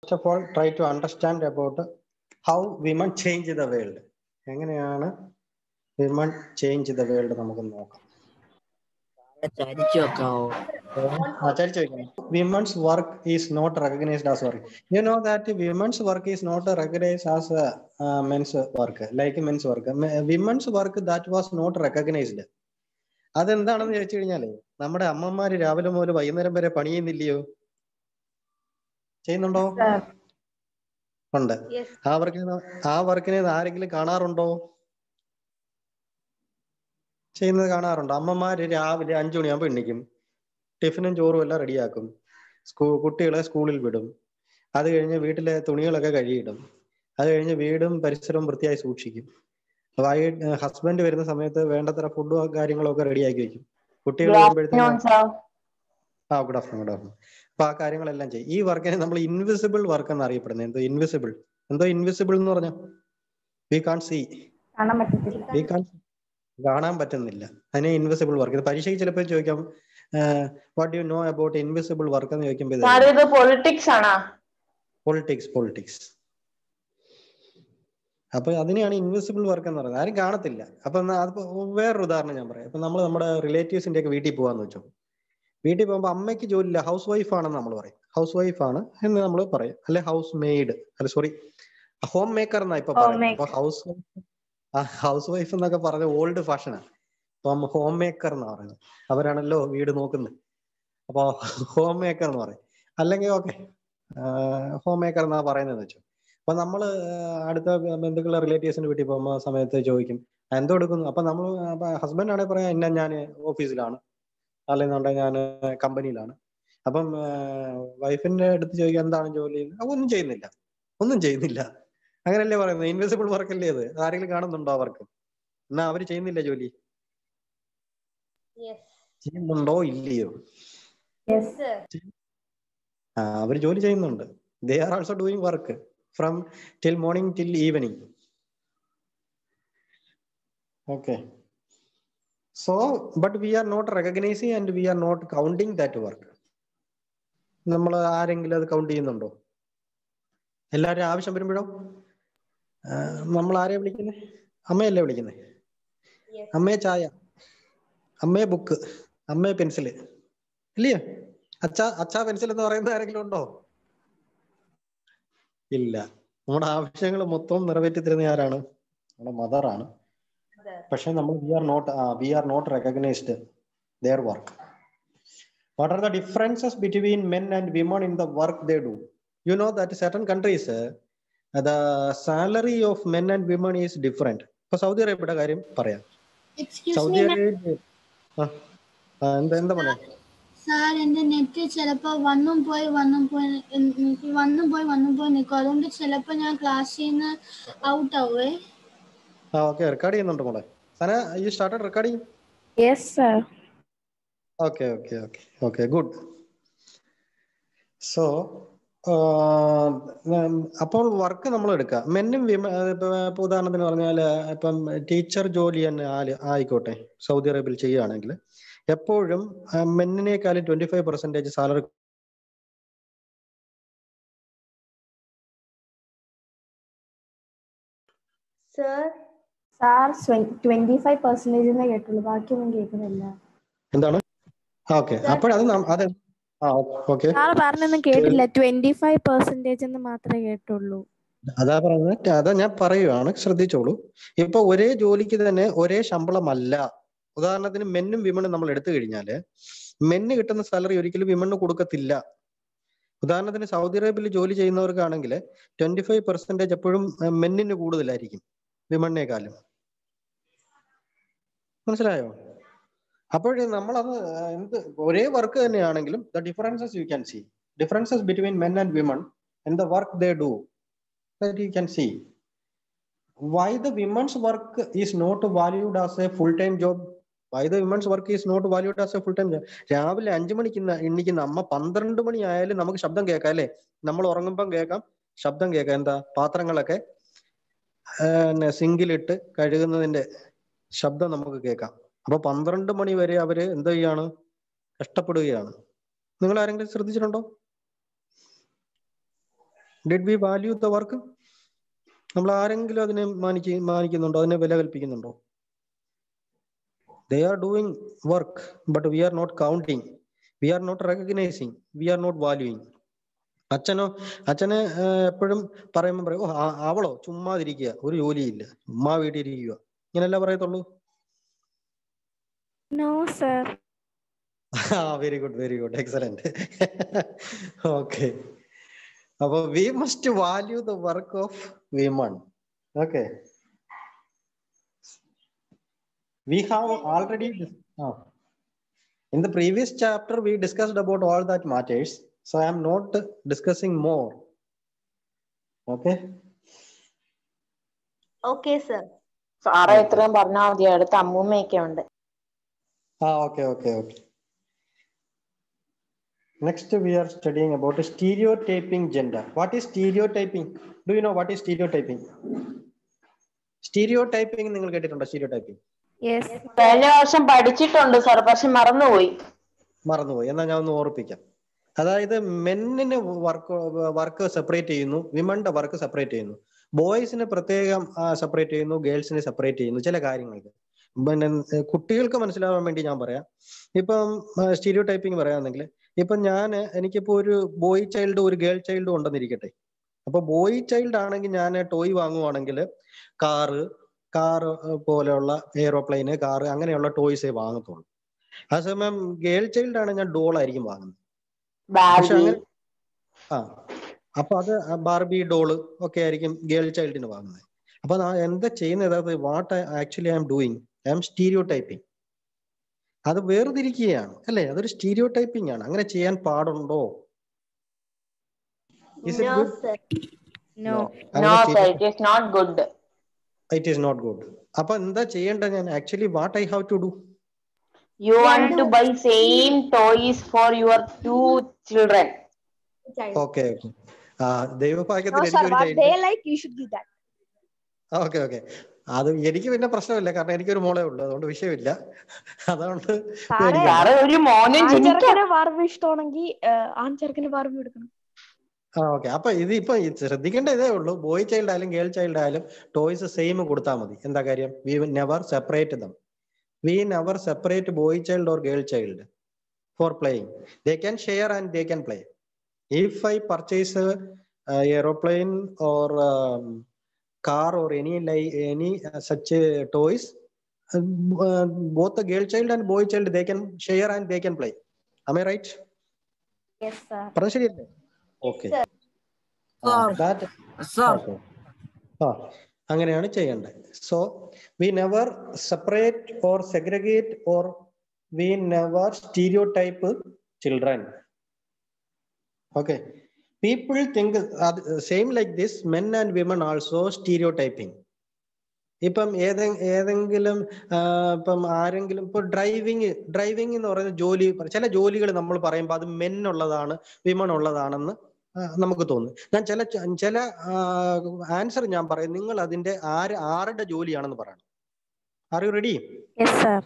First of all try to understand about how women change the world എങ്ങനെയാണ് women change the world നമുക്ക് നോക്കാം ചരിച്ചു വെക്കാവോ ആചാരിച്ചു വെക്കണം women's work is not recognised as work you know that women's work is not recognised as men's work like men's work women's work that was not recognised അതെന്താണെന്ന് ചോദിച്ചു കഴിഞ്ഞാലേ നമ്മുടെ അമ്മമാര് രാവിലെ മുതൽ വൈകുന്നേരം വരെ പണി ചെയ്യുന്നില്ലയോ ചെയ്യുന്നുണ്ടോ ഉണ്ട് ആ വർക്കിനെ ആ വർക്കിനെ ആരെങ്കിലും കാണാറുണ്ടോ ചെയ്യുന്നത് കാണാറുണ്ട് അമ്മമാര് രാവിലെ അഞ്ചു മണിയാകുമ്പോൾ എണ്ണിക്കും ടിഫിനും ചോറും എല്ലാം റെഡിയാക്കും സ്കൂ കുട്ടികളെ സ്കൂളിൽ വിടും അത് കഴിഞ്ഞ് വീട്ടിലെ തുണികളൊക്കെ കഴുകിയിടും അത് കഴിഞ്ഞ് വീടും പരിസരവും വൃത്തിയായി സൂക്ഷിക്കും വൈകിട്ട് ഹസ്ബൻഡ് വരുന്ന സമയത്ത് വേണ്ടത്ര ഫുഡും കാര്യങ്ങളും ഒക്കെ റെഡിയാക്കി വെക്കും കുട്ടികൾ വരുമ്പോഴത്തേക്കും ആ ഗുഡ് ആഫ്റ്റർനൂൺ ഗുഡ് ആഫ്റ്റർനൂൺ അപ്പൊ ആ കാര്യങ്ങളെല്ലാം ചെയ്യും ഈ വർക്കിനെ നമ്മൾ ഇൻവിസിബിൾ വർക്ക് എന്ന് അറിയപ്പെടുന്നത് എന്തോ ഇൻവിസിബിൾ എന്തോ ഇൻവിസിബിൾ എന്ന് പറഞ്ഞാൽ വി കാൺ സീ കാണാൻ പറ്റത്തില്ല വി കാൺ കാണാൻ പറ്റുന്നില്ല അതിനെ ഇൻവിസിബിൾ വർക്ക് ഇത് പരീക്ഷയ്ക്ക് ചിലപ്പോൾ ചോദിക്കാം what you know about invisible work എന്ന് ചോദിക്കുമ്പോൾ സാർ ഇത് പൊളിറ്റിക്സ് ആണോ പൊളിറ്റിക്സ് പൊളിറ്റിക്സ് അപ്പൊ അതിനെയാണ് ഇൻവിസിബിൾ വർക്ക് എന്ന് പറയുന്നത് ആരും കാണത്തില്ല അപ്പൊ എന്നാ അതിപ്പോ വേറൊരു ഉദാഹരണം ഞാൻ പറയാം ഇപ്പൊ നമ്മൾ നമ്മുടെ റിലേറ്റീവ്സിന്റെ ഒക്കെ വീട്ടിൽ പോകാന്ന് വെച്ചോ വീട്ടിൽ പോകുമ്പോൾ അമ്മയ്ക്ക് ജോലിയില്ല ഹൗസ് വൈഫ് ആണെന്ന് നമ്മൾ പറയും ഹൗസ് വൈഫ് ആണ് എന്ന് നമ്മൾ പറയും അല്ലെ ഹൗസ് മെയ്ഡ് അല്ല സോറി ഹോം മേക്കർ എന്നാ ഇപ്പൊ പറയുന്നത് അപ്പൊ ഹൗസ് ഹൗസ് വൈഫ് എന്നൊക്കെ പറഞ്ഞ ഓൾഡ് ഫാഷനാണ് അപ്പം ഹോം മേക്കർ എന്ന് പറയുന്നത് അവരാണല്ലോ വീട് നോക്കുന്നത് അപ്പൊ ഹോം മേക്കർ എന്ന് പറയും അല്ലെങ്കിൽ ഓക്കെ ഹോം മേക്കർ എന്നാ പറയുന്നത് വെച്ചു അപ്പൊ നമ്മള് അടുത്ത ബന്ധുക്കളുടെ റിലേറ്റീവ്സിന്റെ വീട്ടിൽ പോകുമ്പോൾ സമയത്ത് ചോദിക്കും എന്തോ എടുക്കുന്നു അപ്പൊ നമ്മൾ ഹസ്ബൻഡ് ആണെങ്കിൽ പറയാം ഇന്ന ഞാൻ ഓഫീസിലാണ് അല്ലെങ്കിൽ ഞാൻ കമ്പനിയിലാണ് അപ്പം വൈഫിന്റെ അടുത്ത് ചോദിക്കാൻ എന്താണ് ജോലി ഒന്നും ചെയ്യുന്നില്ല ഒന്നും ചെയ്യുന്നില്ല അങ്ങനല്ലേ പറയുന്നത് ഇൻവിസിബിൾ വർക്ക് അല്ലേ അത് ആരെങ്കിലും കാണുന്നുണ്ടോ അവർക്ക് എന്നാ അവര് ചെയ്യുന്നില്ല ജോലി ചെയ്യുന്നുണ്ടോ ഇല്ലയോ ആ അവര് ജോലി ചെയ്യുന്നുണ്ട് they are also doing work from till morning till evening okay so but we are not recognising and we are not counting that work നമ്മൾ ആരെങ്കിലും അത് കൗണ്ട് ചെയ്യുന്നുണ്ടോ എല്ലാവരും ആവശ്യം വരുമ്പോഴോ നമ്മൾ ആരെയാ വിളിക്കുന്നത് അമ്മയല്ലേ വിളിക്കുന്നത് അമ്മയെ ചായ അമ്മയെ ബുക്ക് അമ്മയെ പെൻസില് ഇല്ലയോ അച്ഛാ അച്ഛാ പെൻസിൽ എന്ന് പറയുന്ന ആരെങ്കിലും ഉണ്ടോ ഇല്ല നമ്മുടെ ആവശ്യങ്ങൾ മൊത്തം നിറവേറ്റി തരുന്ന ആരാണ് നമ്മുടെ മദറാണ് പക്ഷെ നമ്മൾ we are not we are not recognised their work what are the differences between men and women in the work they do you know that certain countries the salary of men and women is different ഇപ്പൊ സൗദി അറേബ്യയുടെ കാര്യം പറയാം Saudi Arabia എന്താ എന്താ പറയാ sir എന്റെ net ചിലപ്പോ വന്നും പോയി വന്നും പോയി വന്നും പോയി വന്നും പോയി നിൽക്കും അതുകൊണ്ട് ചിലപ്പോ ഞാൻ ക്ലാസ്സിൽ നിന്ന് ഔട്ട് ആവുവേ ആ ഓക്കെ റെക്കോർഡ് ചെയ്യുന്നുണ്ട് മോളെ Sana you started recording yes sir okay okay okay okay good so അപ്പോൾ വർക്ക് നമ്മൾ എടുക്കുക മെന്നും വിമ ഇപ്പൊ ഉദാഹരണത്തിന് പറഞ്ഞാൽ ഇപ്പം ടീച്ചർ ജോലി തന്നെ ആയിക്കോട്ടെ സൗദി അറേബ്യയിൽ ചെയ്യുകയാണെങ്കിൽ എപ്പോഴും മെന്നിനേക്കാളും twenty five percentage salary sir twenty five percentage എന്നേ കേട്ടുള്ളൂ ബാക്കിയൊന്നും കേൾക്കുന്നില്ല എന്താണ് ഓക്കെ അപ്പോഴത് അത് ആ ഓക്കെ സാർ പറഞ്ഞൊന്നും കേട്ടില്ല ട്വന്റി ഫൈവ് പെർസെന്റേജ് എന്ന് മാത്രമേ കേട്ടുള്ളൂ അതാ പറയുന്നത് അതാ ഞാൻ പറയുവാണ് ശ്രദ്ധിച്ചോളൂ ഇപ്പൊ ഒരേ ജോലിക്ക് തന്നെ ഒരേ ശമ്പളമല്ല ഉദാഹരണത്തിന് മെന്നും വിമണും നമ്മൾ എടുത്തു കഴിഞ്ഞാല് മെന്ന് കിട്ടുന്ന സാലറി ഒരിക്കലും വിമണ് കൊടുക്കത്തില്ല ഉദാഹരണത്തിന് സൗദി അറേബ്യയിൽ ജോലി ചെയ്യുന്നവർക്കാണെങ്കിൽ ട്വന്റി ഫൈവ് പെർസെന്റേജ് എപ്പോഴും മെന്നിന് കൂടുതലായിരിക്കും വിമണിനേക്കാളും മനസ്സിലായോ അപ്പോഴേ നമ്മളത് എന്ത് ഒരേ വർക്ക് തന്നെയാണെങ്കിലും the differences you can see differences between men and women in the work they do that you can see why the women's work is not valued as a full-time job why the women's work is not valued as a full-time job രാവിലെ അഞ്ചു മണിക്ക് എണ്ണിക്കുന്ന അമ്മ പന്ത്രണ്ട് മണി ആയാലും നമുക്ക് ശബ്ദം കേൾക്കാം അല്ലെ നമ്മൾ ഉറങ്ങുമ്പം കേൾക്കാം ശബ്ദം കേൾക്കാം എന്താ പാത്രങ്ങളൊക്കെ സിങ്കിലിട്ട് കഴുകുന്നതിന്റെ ശബ്ദം നമുക്ക് കേൾക്കാം അപ്പൊ പന്ത്രണ്ട് മണി വരെ അവര് എന്ത് ചെയ്യാണ് കഷ്ടപ്പെടുകയാണ് നിങ്ങൾ ആരെങ്കിലും ശ്രദ്ധിച്ചിട്ടുണ്ടോ did we value the work നമ്മൾ ആരെങ്കിലും അതിനെ മാനിക്ക മാനിക്കുന്നുണ്ടോ അതിനെ വില കൽപ്പിക്കുന്നുണ്ടോ they are doing work but we are not counting we are not recognizing we are not valuing അച്ഛനോ അച്ഛന് എപ്പോഴും പറയുമ്പോൾ പറയും ഓ ആ- അവളോ ചുമ്മാതിരിക്കുക ഒരു ജോലിയില്ല ചുമ്മാ വീട്ടിൽ ഇരിക്കുക ഇങ്ങനെയല്ല പറയത്തുള്ളൂ നോ സർ ആ very good very good excellent okay അപ്പൊ we must value the work of women okay we have already dis- ah. in the previous chapter we discussed about all that matters so i am not discussing more okay okay sir സാറേ ഇത്രയും പറഞ്ഞാൽ മതി അടുത്ത അമ്മൂമ്മയൊക്കെ ഉണ്ട് ah okay okay okay next we are studying about stereotyping gender what is stereotyping do you know what is stereotyping stereotyping നിങ്ങൾ കേട്ടിട്ടുണ്ടോ stereotyping yes കഴിഞ്ഞ വർഷം പഠിച്ചിട്ടുണ്ട് സാർ പക്ഷെ മറന്നുപോയി മറന്നുപോയി എന്നാ ഞാൻ ഒന്ന് ഓർപ്പിക്കാം അതായത് മെന്നിന് വർക്ക് വർക്ക് സെപ്പറേറ്റ് ചെയ്യുന്നു വിമന്റെ വർക്ക് സെപ്പറേറ്റ് ചെയ്യുന്നു ബോയ്സിന് പ്രത്യേകം സെപ്പറേറ്റ് ചെയ്യുന്നു ഗേൾസിനെ സെപ്പറേറ്റ് ചെയ്യുന്നു ചില കാര്യങ്ങൾക്ക് പിന്നെ ഏർ കുട്ടികൾക്ക് മനസ്സിലാവാൻ വേണ്ടി ഞാൻ പറയാം ഇപ്പം സ്റ്റീരിയോ ടൈപ്പിംഗ് പറയാന്നെങ്കിൽ ഇപ്പൊ ഞാൻ എനിക്കിപ്പോ ഒരു ബോയ് ചൈൽഡ് ഒരു ഗേൾ ചൈൽഡും ഉണ്ടെന്നിരിക്കട്ടെ അപ്പൊ ബോയ് ചൈൽഡ് ആണെങ്കിൽ ഞാൻ ടോയ് വാങ്ങുവാണെങ്കിൽ കാറ് കാറ് പോലെയുള്ള എയ്റോപ്ലെയിന് കാറ് അങ്ങനെയുള്ള ടോയ്സേ വാങ്ങത്തുള്ളൂ അതേസമയം ഗേൾ ചൈൽഡ് ആണ് ഞാൻ ഡോൾ ആയിരിക്കും വാങ്ങുന്നത് പക്ഷെ ബാർബി അങ്ങനെ ആ അപ്പൊ അത് ബാർബി ഡോള് ഒക്കെ ആയിരിക്കും ഗേൾ ചൈൽഡിന് വാങ്ങുന്നത് അപ്പൊ ഞാൻ എന്താ ചെയ്യുന്നത് അത് what actually I am doing I am stereotyping അത് വേർതിരിക്കുകയാണ് അല്ലേ അതൊരു സ്റ്റീരിയോ ടൈപ്പിംഗ് ആണ് അങ്ങനെ ചെയ്യാൻ പാടുണ്ടോ Is it no good? Sir no no sir it is not good it is not good അപ്പൊ എന്താ ചെയ്യേണ്ടത് ഞാൻ actually what I have to do you want to buy same toys for your two children okay ആ ദൈവഭാഗ്യത്തിന് No, sir. എനിക്കൊരു What child they like, you should give that. Okay okay അത് എനിക്ക് പിന്നെ പ്രശ്നമില്ല കാരണം എനിക്കൊരു മോളേ ഉള്ളൂ അതുകൊണ്ട് വിഷയമില്ല അതുകൊണ്ട് സാറേ, എനിക്ക് സാറ് ഒരു മോനെ ജനിക്കാം ആൺചെറുക്കന് ബാർബി ഇഷ്ടമാണെങ്കിൽ ആൺചെറുക്കന് ബാർബി എടുക്കണം ആ ഓക്കെ അപ്പൊ ഇത് ഇപ്പൊ ഇത് ശ്രദ്ധിക്കേണ്ട ഇതേ ഉള്ളൂ ബോയ് ചൈൽഡ് ആയാലും ഗേൾ ചൈൽഡ് ആയാലും ടോയ്സ് സെയിം കൊടുത്താൽ മതി എന്താ കാര്യം we never separate them we never separate boy child or girl child for playing they can share and they can play if I purchase aeroplane or car or any like any uh, such uh, toys uh, uh, both the girl child and boy child they can share and they can play am i right yes sir പറഞ്ഞ ശരിയല്ലേ okay that sir ആ അങ്ങനെയാണ് ചെയ്യേണ്ടത് so we never separate or segregate or we never stereotype children okay people think same like this men and women also stereotyping ഇപ്പം ഏതെ ഏതെങ്കിലും ആ, ഇപ്പം ആരെങ്കിലും ഇപ്പൊ ഡ്രൈവിംഗ് ഡ്രൈവിംഗ് എന്ന് പറയുന്ന ജോലി ചില ജോലികൾ നമ്മൾ പറയുമ്പോൾ അത് മെൻ ഉള്ളതാണ് വിമൺ ഉള്ളതാണെന്ന് ആ, നമുക്ക് തോന്നും ഞാൻ ചില ചില ആൻസർ ഞാൻ പറയും നിങ്ങൾ അതിന്റെ ആര് ആരുടെ ജോലിയാണെന്ന് പറയണം are you ready yes sir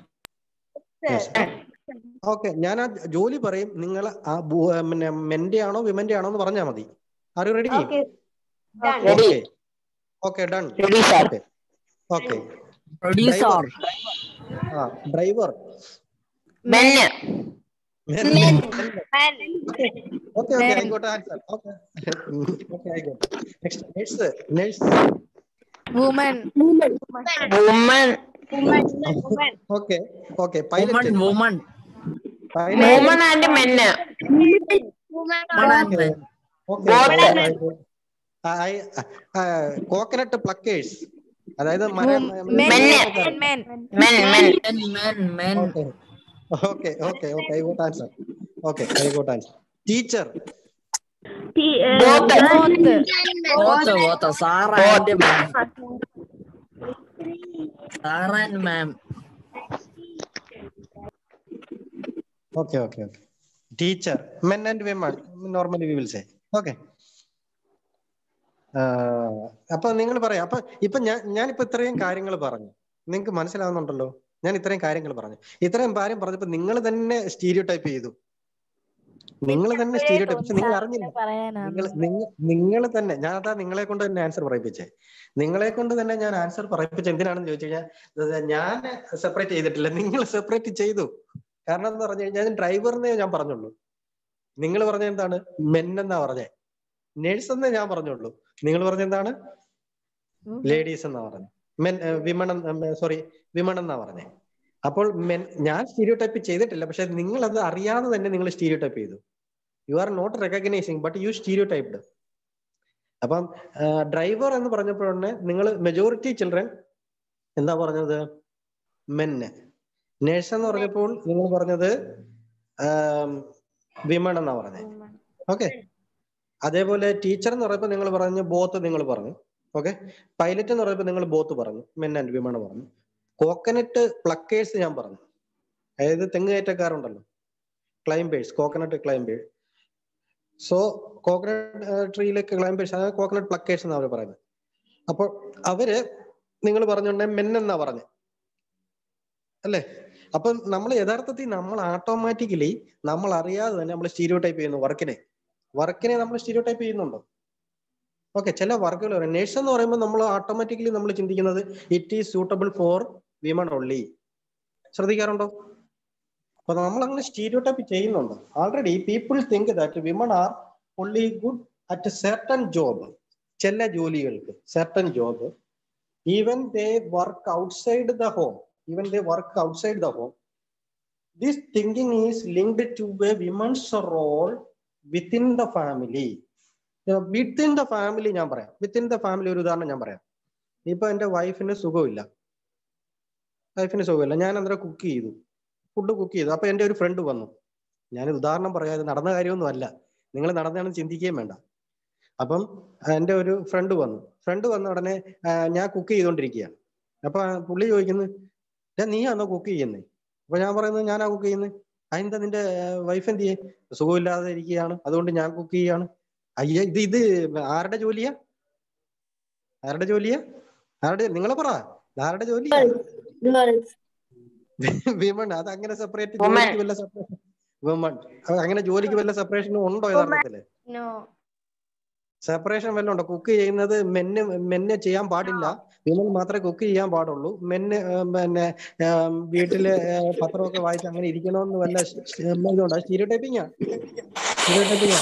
okay ഞാൻ ആ ജോലി പറയും നിങ്ങൾ ആ ബു- പിന്നെ മെന്റെ ആണോ വിമന്റെ ആണോ എന്ന് പറഞ്ഞാൽ മതി are you ready Okay. Done. Ready. Okay okay done Ready, sir. Okay okay ready sir ആ ഡ്രൈവർ മെന്ന് ഓക്കെ ഓക്കെ ആയിക്കോട്ടെ ആൻസർ ഓക്കെ ഓക്കെ ആയിക്കോട്ടെ next nurse nurse woman woman okay okay woman pilot woman pilot woman and മെന്ന് woman and men okay coconut pluckers അതായത് മരം men Men. Men men men men men men okay okay okay okay I got answer okay I got answer teacher both ഓത്ത ഓത്ത sir and ma'am sir and ma'am okay okay okay teacher men and women normally we will say okay അപ്പൊ നിങ്ങൾ പറയാം അപ്പൊ ഇപ്പൊ ഞാൻ ഞാനിപ്പോ ഇത്രയും കാര്യങ്ങൾ പറഞ്ഞു നിങ്ങൾക്ക് മനസ്സിലാവുന്നുണ്ടല്ലോ ഞാൻ ഇത്രയും കാര്യങ്ങൾ പറഞ്ഞു ഇത്രയും കാര്യം പറഞ്ഞപ്പോ നിങ്ങൾ തന്നെ സ്റ്റീരിയോ ടൈപ്പ് ചെയ്തു നിങ്ങൾ തന്നെ സ്റ്റീരിയോടൈപ്പ് പക്ഷെ നിങ്ങൾ അറിഞ്ഞില്ല പറയാനാണ് നിങ്ങൾ നിങ്ങൾ തന്നെ ഞാൻ അതാ നിങ്ങളെ കൊണ്ട് തന്നെ ആൻസർ പറയിപ്പിച്ചേ നിങ്ങളെ കൊണ്ട് തന്നെ ഞാൻ ആൻസർ പറയിപ്പിച്ച എന്തിനാണെന്ന് ചോദിച്ചു കഴിഞ്ഞാൽ ഞാൻ സെപ്പറേറ്റ് ചെയ്തിട്ടില്ല നിങ്ങൾ സെപ്പറേറ്റ് ചെയ്തു കാരണം എന്ന് പറഞ്ഞു കഴിഞ്ഞാൽ ഡ്രൈവറിനെ ഞാൻ പറഞ്ഞുള്ളൂ നിങ്ങൾ പറഞ്ഞ എന്താണ് മെൻ എന്നാ പറഞ്ഞേ നേഴ്സ് എന്നേ ഞാൻ പറഞ്ഞുള്ളൂ നിങ്ങൾ പറഞ്ഞ എന്താണ് ലേഡീസ് എന്നാ പറഞ്ഞു മെൻ വിമൺ സോറി വിമൺ എന്നാ പറഞ്ഞേ അപ്പോൾ മെൻ ഞാൻ സ്റ്റീരിയോ ടൈപ്പ് ചെയ്തിട്ടില്ല പക്ഷെ നിങ്ങൾ അത് അറിയാതെ തന്നെ നിങ്ങൾ സ്റ്റീരിയോ ടൈപ്പ് ചെയ്തു you are not recognising but you stereotyped അപ്പം ഡ്രൈവർ എന്ന് പറഞ്ഞപ്പോഴാണ് നിങ്ങൾ മെജോറിറ്റി ചിൽഡ്രൻ എന്താ പറഞ്ഞത് മെന്ന് നേഴ്സ് എന്ന് പറഞ്ഞപ്പോൾ നിങ്ങൾ പറഞ്ഞത് വിമൺ എന്നാ പറഞ്ഞത് ഓക്കെ അതേപോലെ ടീച്ചർ എന്ന് പറയുമ്പോൾ നിങ്ങൾ പറഞ്ഞു ബോത്ത് നിങ്ങൾ പറഞ്ഞു ഓക്കെ പൈലറ്റ് എന്ന് പറയുമ്പോൾ നിങ്ങൾ ബോത്ത് പറഞ്ഞു മെൻ ആൻഡ് വിമൺ പറഞ്ഞു കോക്കനട്ട് പ്ലക്കേഴ്സ് ഞാൻ പറഞ്ഞു അതായത് തെങ്ങ് കയറ്റക്കാരുണ്ടല്ലോ climbers coconut climbers so coconut ട്രീയിലേക്ക് ക്ലൈംബേഴ്സ് അതായത് കോക്കനട്ട് പ്ലക്കേഴ്സ് എന്നാ അവർ പറയുന്നത് അപ്പോൾ അവര് നിങ്ങൾ പറഞ്ഞോണ്ടേ മെൻ എന്നാ പറഞ്ഞു അല്ലേ അപ്പം നമ്മൾ യഥാർത്ഥത്തിൽ നമ്മൾ ഓട്ടോമാറ്റിക്കലി നമ്മൾ അറിയാതെ തന്നെ നമ്മൾ സ്റ്റീരിയോ ടൈപ്പ് ചെയ്യുന്നു വർക്കിനെ വർക്കിനെ നമ്മൾ സ്റ്റീരിയോ ടൈപ്പ് ചെയ്യുന്നുണ്ടോ ഓക്കെ ചില വർക്കുകൾ പറയും നേഴ്സ് എന്ന് പറയുമ്പോൾ നമ്മൾ ഓട്ടോമാറ്റിക്കലി നമ്മൾ ചിന്തിക്കുന്നത് it is suitable for women only ശ്രദ്ധിക്കാറുണ്ടോ അപ്പൊ നമ്മൾ അങ്ങനെ സ്റ്റീരിയോ ടൈപ്പ് ചെയ്യുന്നുണ്ട് already people think that women are only good at certain job ചില ജോലികൾക്ക് certain job even they work outside the home even they work outside the home this thinking is linked to a women's role within the family within the family ഞാൻ പറയാം within the family ഒരു ഉദാഹരണം ഞാൻ പറയാം ഇപ്പൊ എന്റെ വൈഫിന് സുഖമില്ല വൈഫിന് സുഖമില്ല ഞാൻ അന്നേരം കുക്ക് ചെയ്തു ഫുഡ് കുക്ക് ചെയ്തു അപ്പൊ എന്റെ ഒരു ഫ്രണ്ട് വന്നു ഞാൻ ഉദാഹരണം പറയാതെ നടന്ന കാര്യമൊന്നും അല്ല നിങ്ങൾ നടന്നാണെന്ന് ചിന്തിക്കുകയും വേണ്ട അപ്പം എന്റെ ഒരു ഫ്രണ്ട് വന്നു ഫ്രണ്ട് വന്ന ഉടനെ ഞാൻ കുക്ക് ചെയ്തോണ്ടിരിക്കുകയാണ് അപ്പൊ പുള്ളി ചോദിക്കുന്നത് നീയാണോ കുക്ക് ചെയ്യുന്നത് അപ്പൊ ഞാൻ പറയുന്നത് ഞാനാ കുക്ക് ചെയ്യുന്നത് അതെന്താ നിന്റെ വൈഫ് എന്ത് ചെയ്യേ സുഖമില്ലാതെ ഇരിക്കുകയാണ് അതുകൊണ്ട് ഞാൻ കുക്ക് ചെയ്യാണ് അയ്യ ഇത് ഇത് ആരുടെ ജോലിയാ ആരുടെ ജോലിയാ ആരുടെ നിങ്ങളെ പറ ആരുടെ ജോലിയാ വിമൺ അത് അങ്ങനെ സെപ്പറേറ്റ് ജോലിക്ക് വല്ല സെപ്പറേഷൻ വിമൺ അങ്ങനെ ജോലിക്ക് വല്ല സെപ്പറേഷനും ഉണ്ടോ യഥാർത്ഥത്തില് സെപ്പറേഷൻ വല്ലതും ഉണ്ടോ കുക്ക് ചെയ്യുന്നത് മെന്ന് മെന്നെ ചെയ്യാൻ പാടില്ല വിമൺ മാത്രമേ കുക്ക് ചെയ്യാൻ പാടുള്ളൂ മെന്ന് പിന്നെ വീട്ടില് പത്രമൊക്കെ വായിച്ച് അങ്ങനെ ഇരിക്കണമെന്ന് വല്ല ഇതുണ്ടോ സ്റ്റീരിയോ ടൈപ്പിങ്ങാ സ്റ്റീരിയോ ടൈപ്പിങ്ങാ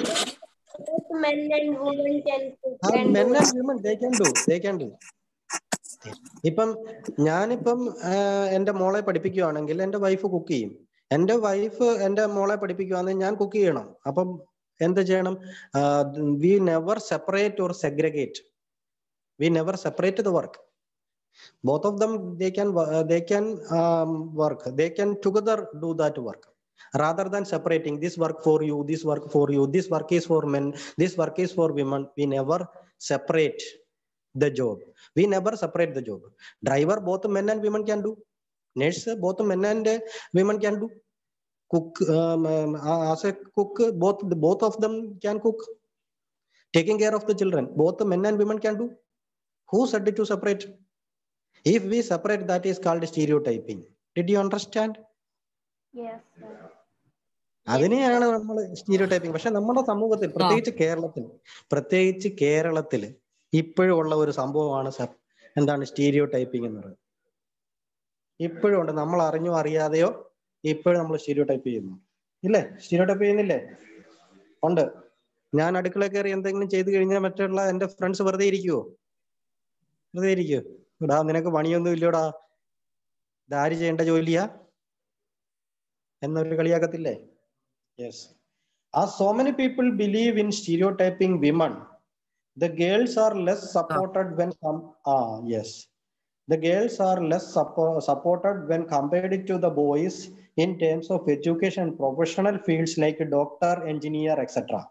men and women can cook ആ and men do and women they can do they can do ഇപ്പം ഞാനിപ്പം എന്റെ മോളെ പഠിപ്പിക്കുകയാണെങ്കിൽ എന്റെ വൈഫ് കുക്ക് ചെയ്യും എന്റെ വൈഫ് എന്റെ മോളെ പഠിപ്പിക്കുകയാണെങ്കിൽ ഞാൻ കുക്ക് ചെയ്യണം അപ്പം എന്ത് ചെയ്യണം we never separate or segregate we never separate the work both of them they can uh, they can um, work they can together do that work rather than separating this work for you this work for you this work is for men this work is for women we never separate the job we never separate the job driver both men and women can do nurse both men and uh, women can do cook um, um, as a cook both both of them can cook taking care of the children both men and women can do who said it to separate if we separate that is called stereotyping did you understand Yes, sir. അതിനെയാണ് നമ്മൾ stereo typing പക്ഷെ നമ്മുടെ സമൂഹത്തിൽ പ്രത്യേകിച്ച് കേരളത്തിൽ പ്രത്യേകിച്ച് കേരളത്തിൽ ഇപ്പോഴും ഉള്ള ഒരു സംഭവമാണ് സർ എന്താണ് സ്റ്റീരിയോ ടൈപ്പിംഗ് എന്ന് പറയുന്നത് ഇപ്പോഴും ഉണ്ട് നമ്മൾ അറിഞ്ഞോ അറിയാതെയോ ഇപ്പോഴും നമ്മൾ സ്റ്റീരിയോ ടൈപ്പ് ചെയ്യുന്നു ഇല്ലേ സ്റ്റീരിയോ ടൈപ്പ് ചെയ്യുന്നില്ലേ ഉണ്ട് ഞാൻ അടുക്കള കയറി എന്തെങ്കിലും ചെയ്തു കഴിഞ്ഞാൽ മറ്റുള്ള എന്റെ ഫ്രണ്ട്സ് വെറുതെ ഇരിക്കുവോ വെറുതെ ഇരിക്കുവോ ഇടാ നിനക്ക് പണിയൊന്നും ഇല്ലയോടാ ഇതാര് ചെയ്യേണ്ട ജോലിയാ എന്നൊരു കളിയാക്കത്തില്ലേ yes As so many people believe in stereotyping women, the girls are less supported when some ah yes. The girls are less suppo- supported when compared to the boys in terms of education, professional fields like doctor, engineer, etc.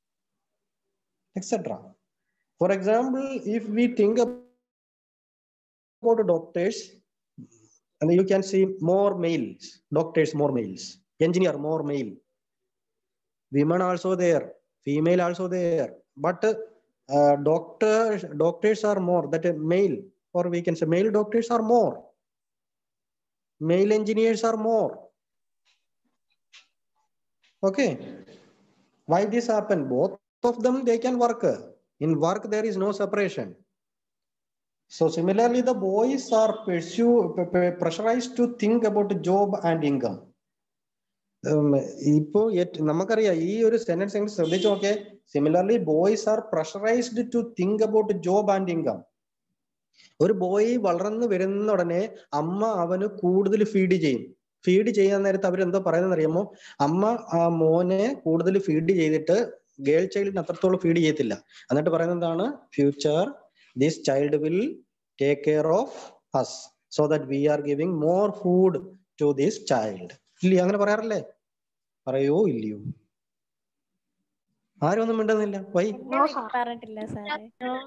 etc. For example, if we think about doctors, and you can see more males, doctors more males, engineer more male, women also there female also there but uh, doctors doctors are more that is male or we can say male doctors are more male engineers are more Okay. Why this happen? Both of them they can work. In work there is no separation. So similarly, the boys are pursue p- p- pressurized to think about job and income. ഉം, ഇപ്പോ ഏറ്റ് നമുക്കറിയാം ഈ ഒരു sentence നിങ്ങൾ ശ്രദ്ധിച്ചു നോക്കേ similarly boys are pressurised to think about job and income ഒരു ബോയ് വളർന്നു വരുന്ന ഉടനെ അമ്മ അവന് കൂടുതൽ ഫീഡ് ചെയ്യും ഫീഡ് ചെയ്യാൻ നേരത്ത് അവരെന്തോ പറയുന്നത് അറിയാമോ അമ്മ ആ മോനെ കൂടുതൽ ഫീഡ് ചെയ്തിട്ട് ഗേൾ ചൈൽഡിന് അത്രത്തോളം ഫീഡ് ചെയ്യത്തില്ല എന്നിട്ട് പറയുന്നത് എന്താണ് future this child will take care of us so that we are giving more food to this child ഇല്ലയോ അങ്ങനെ പറയാറില്ലേ പറയോ ഇല്ലയോ ആരും ഒന്നും മിണ്ടുന്നില്ല വൈ പറഞ്ഞിട്ടില്ല സാറേ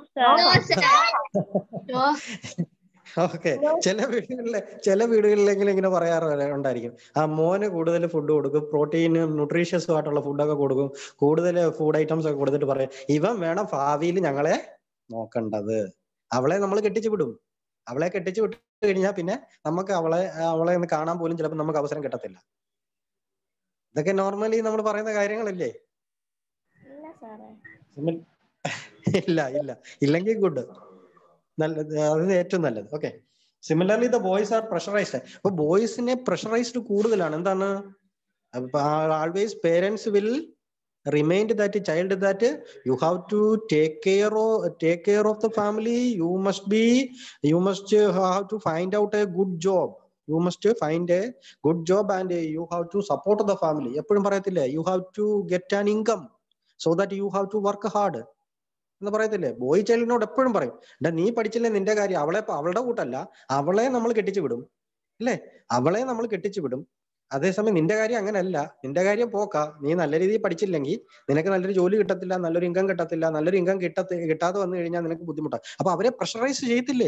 ഓക്കെ ചില വീടുകളിലെ ചില വീടുകളിലെങ്കിലും ഇങ്ങനെ പറയാറ് ഉണ്ടായിരിക്കും ആ മോന് കൂടുതൽ ഫുഡ് കൊടുക്കും പ്രോട്ടീനും ന്യൂട്രീഷ്യസും ആയിട്ടുള്ള ഫുഡൊക്കെ കൊടുക്കും കൂടുതൽ ഫുഡ് ഐറ്റംസ് ഒക്കെ കൊടുത്തിട്ട് പറയും ഇവൻ വേണം ഭാവിയിൽ ഞങ്ങളെ നോക്കേണ്ടത് അവളെ നമ്മൾ കെട്ടിച്ചു വിടും അവളെ കെട്ടിച്ചു വിട്ട് കഴിഞ്ഞാൽ പിന്നെ നമുക്ക് അവളെ അവളെ ഒന്ന് കാണാൻ പോലും ചിലപ്പോൾ നമുക്ക് അവസരം കിട്ടത്തില്ല ഇതൊക്കെ നോർമലി നമ്മൾ പറയുന്ന കാര്യങ്ങളല്ലേ ഇല്ല സാറേ സിമിൽ- ഇല്ല ഇല്ല ഇല്ലെങ്കിൽ ഗുഡ് നല്ലത് അത് ഏറ്റവും നല്ലത് okay similarly the boys are pressurised അപ്പൊ ബോയ്സിനെ പ്രഷറൈസ്ഡ് കൂടുതലാണ് എന്താണ് always parents will remind that child that you have to take care take care of the family you must be you must have to find out a good job you must find a good job and you have to support the family എപ്പോഴും പറയത്തില്ലേ you have to get an income so that you have to work hard എന്ന് പറയത്തില്ലേ boy ചൈൽഡിനോട് എപ്പോഴും പറയും എടാ നീ പഠിച്ചില്ലേ നിന്റെ കാര്യം അവളെ അവളുടെ കൂട്ടല്ല അവളെ നമ്മൾ കെട്ടിച്ചു വിടും അല്ലേ അവളെ നമ്മൾ കെട്ടിച്ചു വിടും അതേസമയം നിന്റെ കാര്യം അങ്ങനല്ല നിന്റെ കാര്യം പോക്ക നീ നല്ല രീതിയിൽ പഠിച്ചില്ലെങ്കിൽ നിനക്ക് നല്ലൊരു ജോലി കിട്ടത്തില്ല നല്ലൊരു ഇൻകം കിട്ടത്തില്ല നല്ലൊരു ഇൻകം കിട്ടത്തി കിട്ടാതെ വന്നു കഴിഞ്ഞാൽ നിനക്ക് ബുദ്ധിമുട്ടാണ് അപ്പൊ അവരെ പ്രഷറൈസ് ചെയ്യത്തില്ലേ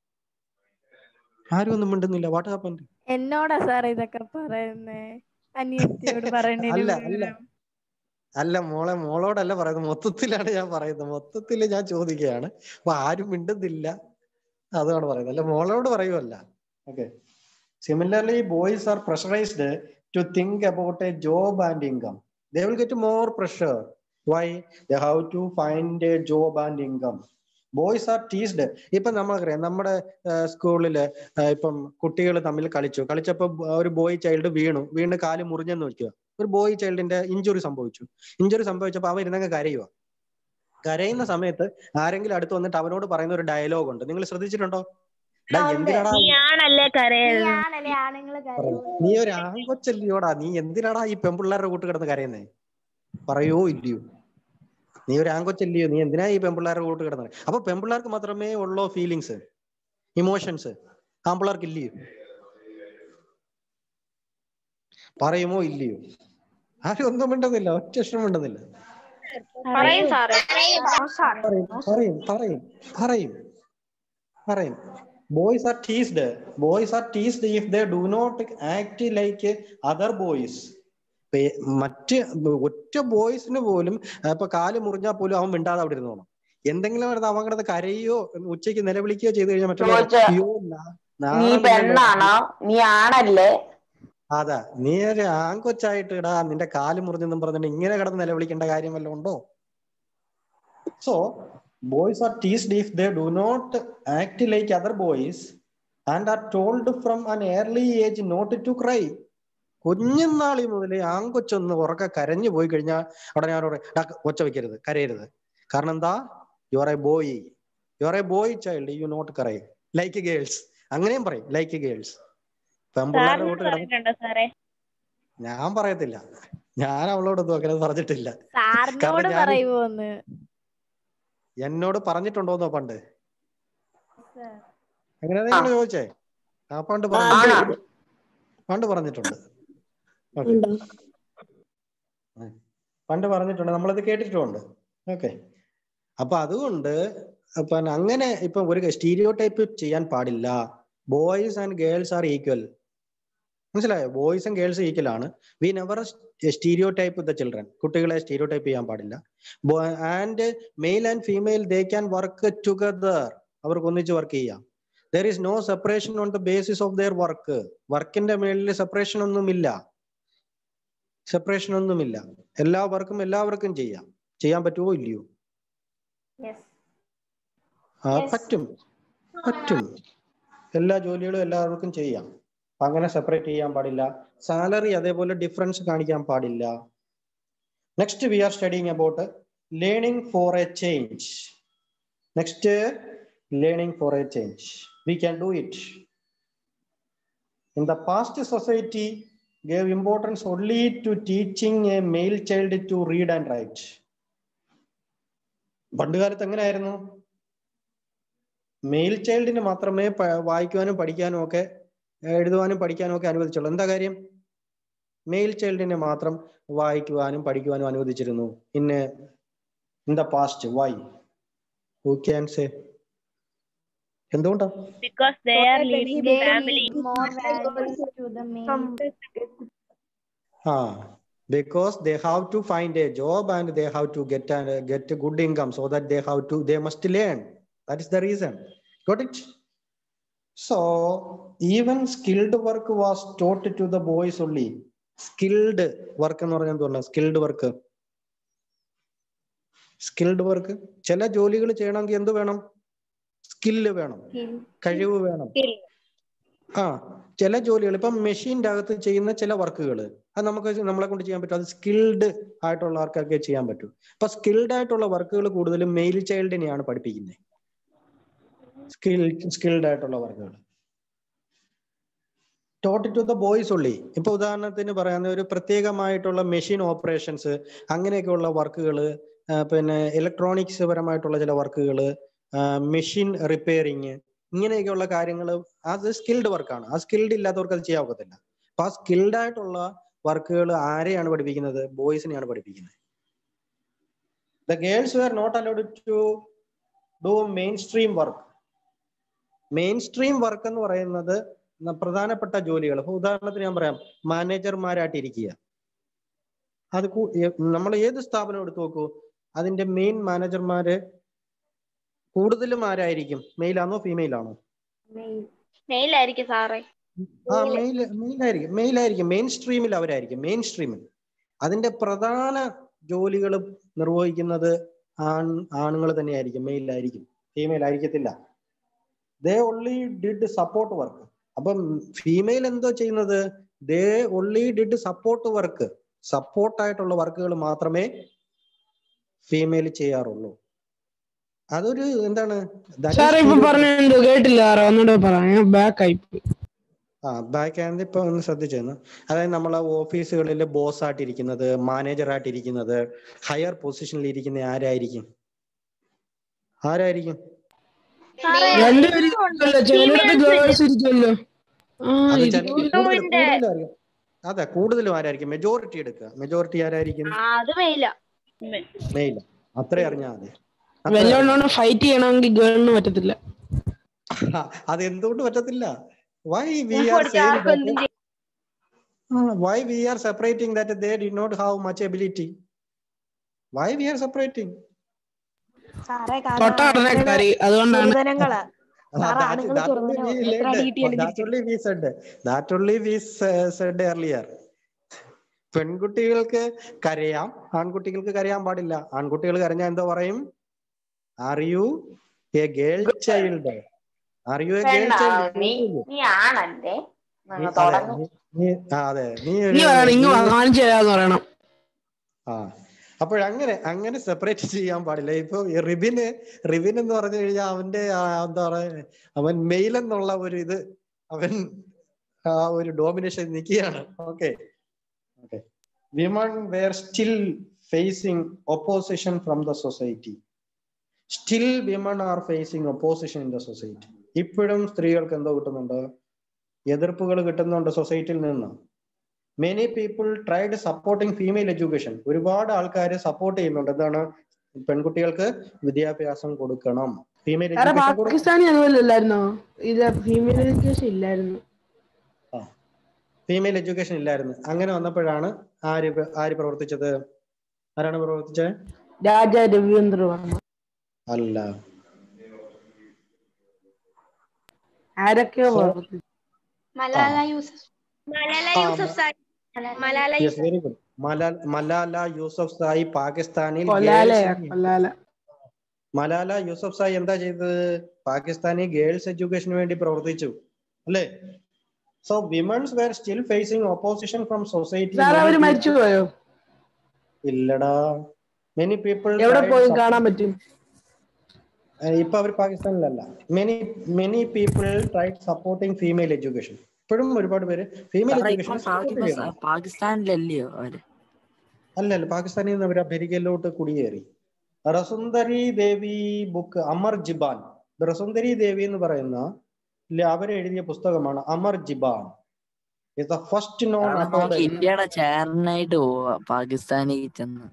ആരും ഒന്നും മിണ്ടുന്നില്ല വാട്ട് ഹാപ്പൻ എന്നോടാ സാർ ഇതൊക്കെ പറയുന്നേ അനിയത്തിയോട് പറയണേന് അല്ല, അല്ല. പകരം. അല്ല മോളെ മോളോടല്ല പറയുന്നത് മൊത്തത്തിലാണ് ഞാൻ പറയുന്നത് മൊത്തത്തിൽ ഞാൻ ചോദിക്കുകയാണ് അപ്പൊ ആരും മിണ്ടുന്നില്ല അതാണ് പറയുന്നത് അല്ല മോളോട് പറയുമല്ല okay similarly boys are pressurised to think about a job and income they will get more pressure why they have to find a job and income boys are teased ഇപ്പൊ നമ്മൾക്കറിയാം നമ്മുടെ സ്കൂളില് ഇപ്പം കുട്ടികൾ തമ്മിൽ കളിച്ചു കളിച്ചപ്പോ ഒരു ബോയ് ചൈൽഡ് വീണു വീണ് കാല് മുറിഞ്ഞെന്ന് വെക്കുക ഒരു ബോയ് ചൈൽഡിന്റെ ഇഞ്ചുറി സംഭവിച്ചു ഇഞ്ചുറി സംഭവിച്ചപ്പോ അവൻ ഇരുന്നങ്ങ് കരയുക കരയുന്ന സമയത്ത് ആരെങ്കിലും അടുത്ത് വന്നിട്ട് അവനോട് പറയുന്ന ഒരു ഡയലോഗ് ഉണ്ട് നിങ്ങൾ ശ്രദ്ധിച്ചിട്ടുണ്ടോ എടാ, എന്തിനാടാ നീയാണല്ലേ കരയുന്നത് നീയാണല്ലേ ആണുങ്ങള് കരയുന്നത്? നീ ഒരു ആൺകൊച്ചല്ലയോടാ നീ എന്തിനാടാ ഈ പെൺപിള്ളേരുടെ കൂട്ട് കിടന്ന് കരയുന്നേ പറയോ ഇല്ലയോ നീ ഒരു ആൺകൊച്ചല്ലയോ നീ എന്തിനാ ഈ പെൺപിള്ളേരുടെ കൂട്ട് കിടന്നത് അപ്പൊ പെൺപിള്ളേർക്ക് മാത്രമേ ഉള്ളോ ഫീലിങ്സ് ഇമോഷൻസ് ആൺപിള്ളേർക്ക് ഇല്ലയോ പറയുമോ ഇല്ലയോ ആരും ഒന്നും മിണ്ടുന്നില്ല ഒറ്റ ഇഷ്ടം മിണ്ടുന്നില്ല പറയും സാറേ പറയും പറയും പറയും പറയും പറയും boys are teased boys are teased if they do not act like other boys മറ്റ് ഒറ്റ ബോയ്സിന് പോലും ഇപ്പൊ കാല് മുറിഞ്ഞാൽ പോലും അവൻ മിണ്ടാതെ അവിടെ ഇരുന്നോണം എന്തെങ്കിലും നടന്ന് അവൻ കിടന്ന് കരയോ ഉച്ചയ്ക്ക് നിലവിളിക്കുകയോ ചെയ്തു കഴിഞ്ഞാൽ മറ്റുള്ള ചോദിച്ച- അയ്യോ നാ- നീ നാണമില്ലല്ലോ." പെണ്ണാണോ നീ ആണല്ലേ അതാ നീ ഒരു ആൺകൊച്ചായിട്ട് ഇടാ നിന്റെ കാല് മുറിഞ്ഞെന്നും പറഞ്ഞിട്ട് ഇങ്ങനെ കിടന്ന് നിലവിളിക്കേണ്ട കാര്യം വല്ലതും ഉണ്ടോ so boys are teased if they do not act like other boys and are told from an early age not to cry കുഞ്ഞുനാളി മുതൽ ആൺകൊച്ചൊന്ന് ഉറക്കെ കരഞ്ഞു പോയി കഴിഞ്ഞാൽ ഉടനെ ഞാൻ പറയും "ഡാ, ഒച്ച വെക്കരുത് കരയരുത് കാരണം എന്താ you are a boy you are a boy child you not cry like girls അങ്ങനെയും പറയും ലൈക്ക് ഗേൾസ് പെൺപിള്ളേരുടെ കൂട്ട് കിടന്ന് പറഞ്ഞിട്ടുണ്ടോ സാറേ ഞാൻ പറയത്തില്ല ഞാൻ അവളോടൊന്നും അങ്ങനെ പറഞ്ഞിട്ടില്ല സാറിനോട് കാരണം ഞാൻ- പറയുമോന്ന് എന്നോട് പറഞ്ഞിട്ടുണ്ടോന്നോ പണ്ട് അങ്ങനെ നിങ്ങൾ ചോദിച്ചേ ആ പണ്ട് പറഞ്ഞു പണ്ട് പറഞ്ഞിട്ടുണ്ട് Okay. പണ്ട് പറഞ്ഞിട്ടുണ്ട് നമ്മളത് കേട്ടിട്ടുമുണ്ട് ഓക്കെ അപ്പൊ അതുകൊണ്ട് പിന്നെ അങ്ങനെ ഇപ്പൊ ഒരു സ്റ്റീരിയോ ടൈപ്പ് ചെയ്യാൻ പാടില്ല boys and girls are equal മനസ്സിലായോ ബോയ്സ് ആൻഡ് ഗേൾസ് ഈക്വൽ ആണ് we never stereotype the children കുട്ടികളെ സ്റ്റീരിയോ ടൈപ്പ് ചെയ്യാൻ പാടില്ല and male and female they can work together അവർക്ക് ഒന്നിച്ച് വർക്ക് ചെയ്യാം there is no separation on the basis of their work വർക്കിന്റെ മേളിൽ separation ഒന്നുമില്ല സെപ്പറേഷൻ ഒന്നുമില്ല എല്ലാ വർക്കും എല്ലാവർക്കും ചെയ്യാം ചെയ്യാൻ പറ്റുമോ ഇല്ലയോ ആ പറ്റും പറ്റും എല്ലാ ജോലികളും എല്ലാവർക്കും ചെയ്യാം അപ്പൊ അങ്ങനെ സെപ്പറേറ്റ് ചെയ്യാൻ പാടില്ല സാലറി അതേപോലെ ഡിഫറൻസ് കാണിക്കാൻ പാടില്ല next we are studying about learning for a change next learning for a change we can do it in the past society gave importance only to teaching a male child to read and write പണ്ട് കാലത്ത് എങ്ങനെയായിരുന്നു mail ചൈൽഡിന് മാത്രമേ പ- വായിക്കുവാനും പഠിക്കാനും ഒക്കെ എഴുതുവാനും പഠിക്കാനും ഒക്കെ അനുവദിച്ചുള്ളൂ എന്താ കാര്യം മെയിൽ ചൈൽഡിനെ മാത്രം വായിക്കുവാനും പഠിക്കുവാനും അനുവദിച്ചിരുന്നു ഇന്ന് in the past why who can say എന്തുകൊണ്ടാ because they are leading the family. more values to the male. Ah, because they have to find a job and they have to get a, get a good income so that they have to they must learn. That is the reason. Got it? So even skilled work was taught to the boys only. Skilled work എന്ന് പറഞ്ഞാൽ എന്തുകൊണ്ടാണ് skilled work skilled work ചില ജോലികൾ ചെയ്യണമെങ്കിൽ എന്ത് വേണം skill വേണം കഴിവ് വേണം ആ ചില ജോലികൾ ഇപ്പം മെഷീൻ്റെ അകത്ത് ചെയ്യുന്ന ചില വർക്കുകൾ അത് നമുക്ക് നമ്മളെ കൊണ്ട് ചെയ്യാൻ പറ്റും അത് സ്കിൽഡ് ആയിട്ടുള്ള ആൾക്കാർക്കേ ചെയ്യാൻ പറ്റൂ അപ്പൊ സ്കിൽഡ് ആയിട്ടുള്ള വർക്കുകൾ കൂടുതലും മെയിൽ ചൈൽഡിനെയാണ് പഠിപ്പിക്കുന്നത് സ്കിൽ സ്കിൽഡ് ആയിട്ടുള്ള വർക്കുകൾ ടോട്ട് ടു ദ ബോയ്സ് ഉള്ളി ഇപ്പൊ ഉദാഹരണത്തിന് പറയാവുന്ന ഒരു പ്രത്യേകമായിട്ടുള്ള മെഷീൻ ഓപ്പറേഷൻസ് അങ്ങനെയൊക്കെയുള്ള വർക്കുകൾ പിന്നെ ഇലക്ട്രോണിക്സ് പരമായിട്ടുള്ള ചില വർക്കുകൾ മെഷീൻ റിപ്പയറിങ് ഇങ്ങനെയൊക്കെയുള്ള കാര്യങ്ങൾ അത് സ്കിൽഡ് വർക്കാണ് ആ സ്കിൽഡ് ഇല്ലാത്തവർക്ക് അത് ചെയ്യാൻ ഒക്കത്തില്ല അപ്പൊ ആ സ്കിൽഡ് ആയിട്ടുള്ള വർക്കുകൾ ആരെയാണ് പഠിപ്പിക്കുന്നത് ബോയ്സിനെയാണ് പഠിപ്പിക്കുന്നത് the girls were not allowed to do mainstream work mainstream work എന്ന് പറയുന്നത് ന- പ്രധാനപ്പെട്ട ജോലികൾ ഇപ്പൊ ഉദാഹരണത്തിന് ഞാൻ പറയാം മാനേജർമാരായിട്ട് ഇരിക്കുക അത് നമ്മൾ ഏത് സ്ഥാപനം എടുത്തു നോക്കൂ അതിന്റെ മെയിൻ മാനേജർമാര് കൂടുതലും ആരായിരിക്കും മെയിൽ ആണോ ഫീമെയിൽ ആണോ Male ആയിരിക്കും സാറേ ആ മെയിൽ മെയിലായിരിക്കും മെയിലായിരിക്കും മെയിൻ സ്ട്രീമിൽ അവരായിരിക്കും മെയിൻ സ്ട്രീമിൽ അതിന്റെ പ്രധാന ജോലികൾ നിർവഹിക്കുന്നത് ആൺ ആണുങ്ങൾ തന്നെയായിരിക്കും മെയിലായിരിക്കും ഫീമെയിൽ ആയിരിക്കത്തില്ല they only did support work അപ്പം ഫീമെയിൽ എന്തോ ചെയ്യുന്നത് they only did support work സപ്പോർട്ടായിട്ടുള്ള വർക്കുകൾ മാത്രമേ ഫീമെയിൽ ചെയ്യാറുള്ളൂ അതൊരു എന്താണ് that is സാറേ ഇപ്പൊ stereo- പറഞ്ഞ എന്തോ കേട്ടില്ല സാറേ ഒന്നുകൂടെ പറ ഞാൻ ബാക്ക് ആയി പോയി. ആ ബാക്ക് ഹാൻഡ് ഇപ്പൊ ഒന്ന് ശ്രദ്ധിച്ചേന്ന് അതായത് നമ്മളെ ഓഫീസുകളിൽ ബോസ് ആയിട്ടിരിക്കുന്നത് മാനേജർ ആയിട്ടിരിക്കുന്നത് ഹയർ പൊസിഷനിൽ ഇരിക്കുന്ന ആരായിരിക്കും ആരായിരിക്കും രണ്ടുപേരും ഇരിക്കുമല്ലോ, ചിലയിടത്ത് ഗേൾസ് ഇരിക്കുമല്ലോ ആ അത് ഇത് ചില- കൂടുതലും- കൂടുതലും ആയിരിക്കും. അതെ കൂടുതലും ആരായിരിക്കും മെജോറിറ്റി എടുക്കുക മെജോറിറ്റി ആരായിരിക്കും അത് മെയില മെയിൽ അത്രേ അറിഞ്ഞാൽ മതി അത്രേ വെല്ലോണ്ടോണ്ട് ഫൈറ്റ് ചെയ്യണമെങ്കിൽ ഗേളിന് പറ്റത്തില്ല അറിഞ്ഞാ- അത് എന്തുകൊണ്ട് പറ്റത്തില്ല വൈ വി ആർ കൊടുത്ത ആർക്കൊന്നും why we are separating that they did not have much ability why we are separating സാറേ തൊട്ട ഉടനെ കറി അതുകൊണ്ടാണ് ചെറുതനങ്ങളാ Ah, സാറ് that- ആണുങ്ങൾ that only ചെറുതനോ we എത്ര learned. Detail That only we said. That only we s- said earlier. പെൺകുട്ടികൾക്ക് കരയാം ആൺകുട്ടികൾക്ക് കരയാൻ പാടില്ല ആൺകുട്ടികൾ കരഞ്ഞാൽ എന്തോ പറയും are you a girl child are you a girl വേണ്ട ചൈൽഡ് നീ നീ ആണല്ലേ അങ്ങ് തുടങ്ങി അതെ നീ ഇനി പറയണം ഇങ്ങ് വാ, കാണിച്ചു തരാന്ന് പറയണം ആ അപ്പോഴങ്ങനെ അങ്ങനെ സെപ്പറേറ്റ് ചെയ്യാൻ പാടില്ല ഇപ്പൊ ഈ റിബിന് റിബിൻ എന്ന് പറഞ്ഞു കഴിഞ്ഞാൽ അവന്റെ ആ എന്താ പറയാ അവൻ മെയിൽ എന്നുള്ള ഒരു ഇത് അവൻ ആ ഒരു ഡോമിനേഷൻ നിൽക്കുകയാണ് okay okay women were still facing opposition from the society still women are facing opposition in the society ഇപ്പോഴും സ്ത്രീകൾക്ക് എന്തോ കിട്ടുന്നുണ്ട് എതിർപ്പുകൾ കിട്ടുന്നുണ്ട് സൊസൈറ്റിയിൽ നിന്ന് many people tried supporting female education ഒരുപാട് ആൾക്കാർ സപ്പോർട്ട് ചെയ്യുന്നുണ്ട് എന്താണ് പെൺകുട്ടികൾക്ക് വിദ്യാഭ്യാസം കൊടുക്കണം ഫീമെയിൽ സാറേ എഡ്യൂക്കേഷൻ കൊടുക്കണം പാകിസ്ഥാനി അതുപോലെ അല്ലായിരുന്നോ ഇത് ഫീമെയിൽ എഡ്യൂക്കേഷൻ ഇല്ലായിരുന്നു ഫീമെയിൽ എഡ്യൂക്കേഷൻ ഇല്ലായിരുന്നു അങ്ങനെ വന്നപ്പോഴാണ് ആര് പ്ര- ആര് പ്രവർത്തിച്ചത് ആരാണ് പ്രവർത്തിച്ചത് രാജ രവീന്ദ്ര വർമ്മ അല്ല ആരൊക്കെയോ So- പ്രവർത്തിച്ചു മലാല യൂസഫ് മലാല ആ, Yousafzai Malala yes very good മല- മലാല യൂസഫ് സായി പാകിസ്ഥാനിൽ കൊല്ലാലയാ girls- കൊല്ലാല മലാല യൂസഫ് സായി എന്താ ചെയ്തത് പാകിസ്ഥാനി ഗേൾസ് എഡ്യൂക്കേഷന് വേണ്ടി പ്രവർത്തിച്ചു അല്ലേ so women's were still facing opposition from society sir അവര് മരിച്ചു പോയോ ഇല്ലടാ മെനി പീപ്പിൾ എവിടെ പോയി കാണാൻ പറ്റും ഇപ്പൊ അവർ പാകിസ്ഥാനിലല്ല many many people tried supporting female education ഇപ്പോഴും ഒരുപാട് പേര് ഫീമെയിൽ സാറേ ഇപ്പൊ എഡ്യൂക്കേഷൻ പാകി- പാകിസ്ഥാനിലല്ലയോ അവര് അല്ല അല്ല പാകിസ്ഥാനിൽ നിന്ന് അവർ അമേരിക്കയിലോട്ട് കുടിയേറി റസുന്ദരി ദേവി ബുക്ക് അമർ ജിബാൻ റസുന്ദരി ദേവി എന്ന് പറയുന്ന ഇല്ല അവരെ എഴുതിയ പുസ്തകമാണ് Amar Jiban is the first known കാരണം നമുക്ക് ഇന്ത്യയുടെ ചേരനായിട്ട് പോവാ പാകിസ്ഥാനിൽ ചെന്ന്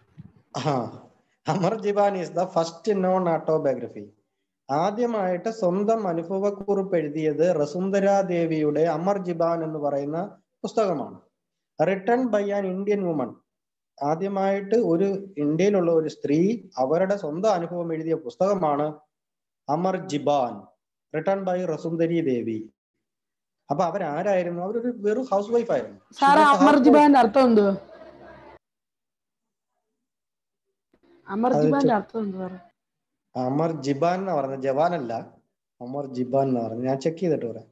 Amar Jiban is the first known autobiography ആദ്യമായിട്ട് സ്വന്തം അനുഭവക്കുറിപ്പ് എഴുതിയത് റസുന്ദര ദേവിയുടെ അമർ ജിബാൻ എന്ന് പറയുന്ന പുസ്തകമാണ് written by an Indian woman ആദ്യമായിട്ട് ഒരു ഇന്ത്യയിലുള്ള ഒരു സ്ത്രീ അവരുടെ സ്വന്തം അനുഭവം എഴുതിയ പുസ്തകമാണ് അമർ ജിബാൻ റിട്ടൺ ബൈ റസുന്ദരി ദേവി അപ്പൊ അവരാരായിരുന്നു അവരൊരു വെറും ഹൗസ് വൈഫ് ആയിരുന്നു സാറ് അമർജിബാന്റെ അർത്ഥം എന്തുവാ അമർജിബാന്റെ അർത്ഥം എന്തുവാ അമർ ജിബാൻ എന്ന് പറഞ്ഞത് ജവാനല്ല അമർ ജിബാൻ എന്ന് പറഞ്ഞു ഞാൻ ചെക്ക് ചെയ്തിട്ട് പറയാം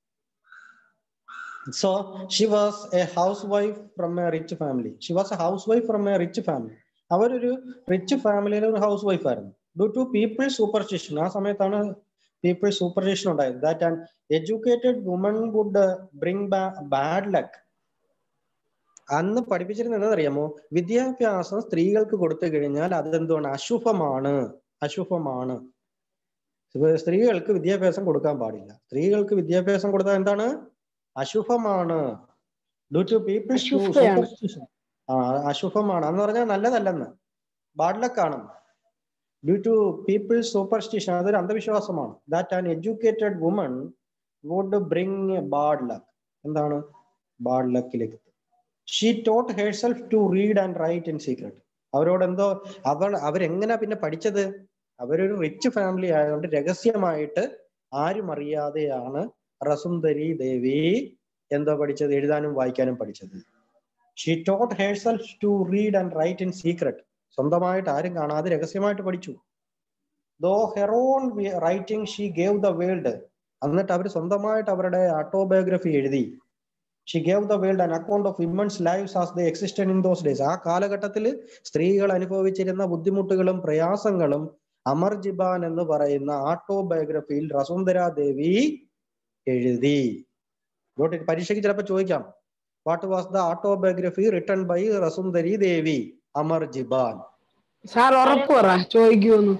so she was a housewife from a rich family she was a housewife from a rich family അവരൊരു റിച്ച് ഫാമിലിയിലെ ഒരു ഹൗസ് വൈഫ് ആയിരുന്നു ഡ്യൂ ടു പീപ്പിൾ സൂപ്പർസ്റ്റിഷൻ ആ സമയത്താണ് പീപ്പിൾ സൂപ്പർസ്റ്റിഷൻ ഉണ്ടായത് that and educated woman would bring bad luck അന്ന് പഠിപ്പിച്ചിരുന്നത് എന്താണെന്നറിയാമോ വിദ്യാഭ്യാസം സ്ത്രീകൾക്ക് കൊടുത്തു കഴിഞ്ഞാൽ അതെന്തുമാണ് അശുഭമാണ് അശുഭമാണ് ഇപ്പൊ സ്ത്രീകൾക്ക് വിദ്യാഭ്യാസം കൊടുക്കാൻ പാടില്ല സ്ത്രീകൾക്ക് വിദ്യാഭ്യാസം കൊടുത്താൽ എന്താണ് അശുഭമാണ് ഡ്യൂ ടു പീപ്പിൾ അശുഭയാണ്. ആ അശുഭമാണ് എന്ന് പറഞ്ഞാൽ നല്ലതല്ലെന്ന് ബാഡ്ലക്കാണ് ഡ്യൂ ടു പീപ്പിൾ സൂപ്പർസ്റ്റിഷൻ അതൊരു അന്ധവിശ്വാസമാണ് that an educated woman would bring a bad luck എന്താണ് ബാഡ് ലക്കിലേക്ക് she taught herself to read and write in secret അവരോട് എന്തോ അവൾ അവരെങ്ങനാ പിന്നെ പഠിച്ചത് അവരൊരു റിച്ച് ഫാമിലി ആയതുകൊണ്ട് രഹസ്യമായിട്ട് ആരും അറിയാതെയാണ് റസുന്ദരി ദേവി എന്തോ പഠിച്ചത് എഴുതാനും വായിക്കാനും പഠിച്ചത് she taught herself to read and write in secret സ്വന്തമായിട്ട് ആരും കാണാതെ രഹസ്യമായിട്ട് പഠിച്ചു though her own writing she gave the world എന്നിട്ട് അവർ സ്വന്തമായിട്ട് അവരുടെ ഓട്ടോബയോഗ്രഫി എഴുതി she gave the world an account of women's lives as the existence in those days ആ കാലഘട്ടത്തിൽ സ്ത്രീകൾ അനുഭവിച്ചിരുന്ന ബുദ്ധിമുട്ടുകളും പ്രയാസങ്ങളും അമർ ജിബാൻ എന്ന് പറയുന്ന ഓട്ടോബയോഗ്രഫിയിൽ റസുന്ദര ദേവി എഴുതി ഇങ്ങോട്ട് പരീക്ഷയ്ക്ക് ചിലപ്പോൾ ചോദിക്കാം what was the autobiography written by Rassundari Devi Amar Jiban sir ഉറപ്പ് പറ ചോദിക്കുമെന്ന്